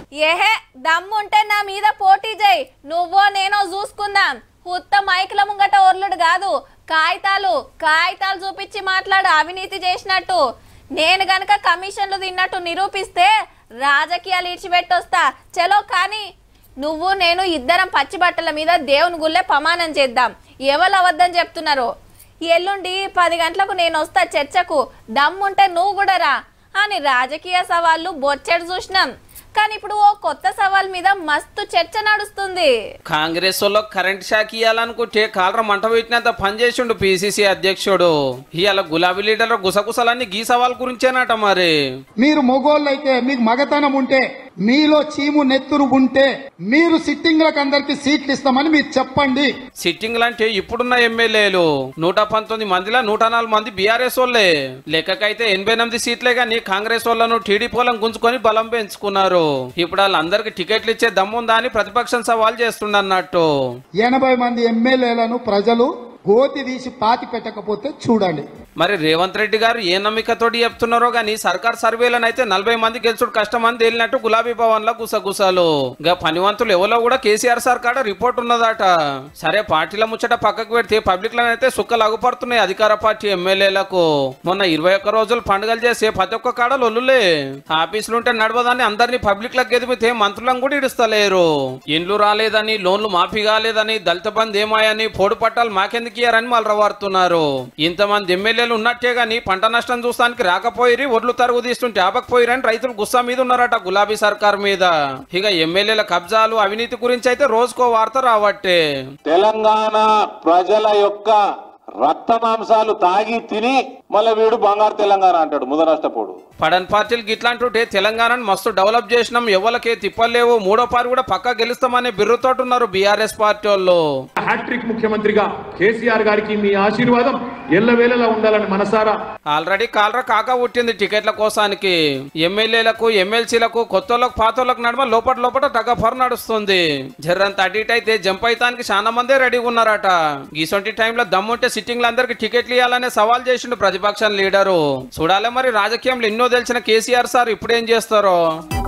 ఏహే దమ్ముంటే నా మీద పోటీ చేయి నువ్వో నేనో చూసుకుందాం ఉత్త మైకుల ముంగట ఒర్లుడు కాదు కాగితాలు కాగితాలు చూపించి మాట్లాడు అవినీతి చేసినట్టు నేను గనక కమిషన్లు తిన్నట్టు నిరూపిస్తే రాజకీయాలు ఇడిచిపెట్టొస్తా చలో కానీ నువ్వు నేను ఇద్దరం పచ్చి బట్టల మీద దేవుని గుళ్ళే ప్రమాణం చేద్దాం ఎవరు అవద్దని చెప్తున్నారు ఎల్లుండి పది గంటలకు నేను వస్తా చర్చకు దమ్ముంటే నువ్వు కూడా రా అని రాజకీయ సవాళ్ళు బొచ్చెడు చూసినాం కానీ ఇప్పుడు ఓ కొత్త సవాల్ మీద మస్తు చర్చ నడుస్తుంది కాంగ్రెస్ వాళ్ళు కరెంట్ షాక్ ఇవ్వాలనుకుంటే కాలర మంట పెట్టినంత పనిచేసిండు పిసిసి అధ్యక్షుడు ఇవాళ గులాబీ లీడర్ గుసగుసలన్నీ గీ సవాల్ గురించేనట మరి మీరు మొగోళ్ళైతే మీకు మగతనం ఉంటే మీలో చీము నెత్తురు ఉంటే మీరు సిట్టింగ్లకు అందరికి సీట్లు ఇస్తామని మీరు చెప్పండి సిట్టింగ్ అంటే ఇప్పుడున్న ఎమ్మెల్యేలు నూట పంతొమ్మిది మందిలో నూట నాలుగు మంది బీఆర్ఎస్ వాళ్ళే లెక్కకైతే ఎనభై ఎనిమిది సీట్లే గాని కాంగ్రెస్ వాళ్ళను టీడీపీ వాళ్ళని గుంజుకొని బలం పెంచుకున్నారు ఇప్పుడు వాళ్ళందరికి టికెట్లు ఇచ్చే దమ్ముందా అని ప్రతిపక్షం సవాల్ చేస్తుండన్నట్టు ఎనభై మంది ఎమ్మెల్యేలను ప్రజలు గోతి తీసి పాతి పెట్టకపోతే చూడండి మరి రేవంత్ రెడ్డి గారు ఏ నమ్మికతోటి చెప్తున్నారో గానీ సర్కార్ సర్వేలను అయితే నలభై మంది గెలుచుడు కష్టమని తేలినట్టు గులాబీ భవన్ లో గుసగుసలు గా పనివంతులు ఎవరో కూడా కేసీఆర్ సార్ కాడ రిపోర్ట్ ఉన్నదట సరే పార్టీల ముచ్చట పక్కకు పెడితే పబ్లిక్ అయితే సుక్కలు అగుపడుతున్నాయి అధికార పార్టీ ఎమ్మెల్యేలకు మొన్న ఇరవై ఒక్క రోజులు పండుగలు చేసే ప్రతి ఒక్క కాడ లొల్లులే ఆఫీసులు ఉంటే నడవదని అందరినీ పబ్లిక్ లకు ఎదిమితే మంత్రులను కూడా ఇడుస్తలేరు ఇండ్లు రాలేదని లోన్లు మాఫీ కాలేదని దళిత బంద్ ఏమాయని పోడు పట్టాలు మాకెందుకు ఇయ్యారని మళ్ళీ వాడుతున్నారు ఇంతమంది ఎమ్మెల్యేలు ఉన్నట్టే గాని పంట నష్టం చూస్తానికి రాకపోయిరి ఒడ్లు తరుగు తీస్తుంటే ఆపకపోయిరని రైతులు గుస్సా మీద ఉన్నారట గులాబీ సర్కార్ మీద ఇక ఎమ్మెల్యేల కబ్జాలు అవినీతి గురించి అయితే రోజుకో వార్త రావట్టే తెలంగాణ ప్రజల యొక్క రక్త మాంసాలు తాగి తిని మళ్ళీ వీడు బంగారు తెలంగాణ అంటాడు ముదనష్టపోడు పడన్ పార్టీలు గిట్లాంటుంటే తెలంగాణను మస్తు డెవలప్ చేసినాం ఎవరికే తిప్పలేవు మూడో పారి కూడా పక్కా గెలుస్తామనే బిర్రుతోటి ఉన్నారు బీఆర్ఎస్ పార్టీ వాళ్ళు హ్యాట్రిక్ ముఖ్యమంత్రిగా కేసీఆర్ గారికి మీ ఆశీర్వాదం ఎల్లవేళలా ఉండాలని మనసారా ఆల్రెడీ కాలరా కాక పుట్టింది టికెట్ల కోసానికి ఎమ్మెల్యేలకు ఎమ్మెల్సీలకు కొత్తోళ్ళకు పాతోళ్ళకు నడుమ లోపల లోపల టగఫర్ నడుస్తుంది జర్రంత అటు ఇటు అయితే జంప్ అయితానికి చాలా మందే రెడీగా ఉన్నారట గీసొంటి టైంలో దమ్ముంటే సిట్టింగ్లు అందరికి టికెట్లు ఇవ్వాలనే సవాల్ చేసిండు ప్రతిపక్షం లీడరు చూడాలి మరి రాజకీయంలో ఎన్నో తెలిసిన కేసీఆర్ సార్ ఇప్పుడేం చేస్తారో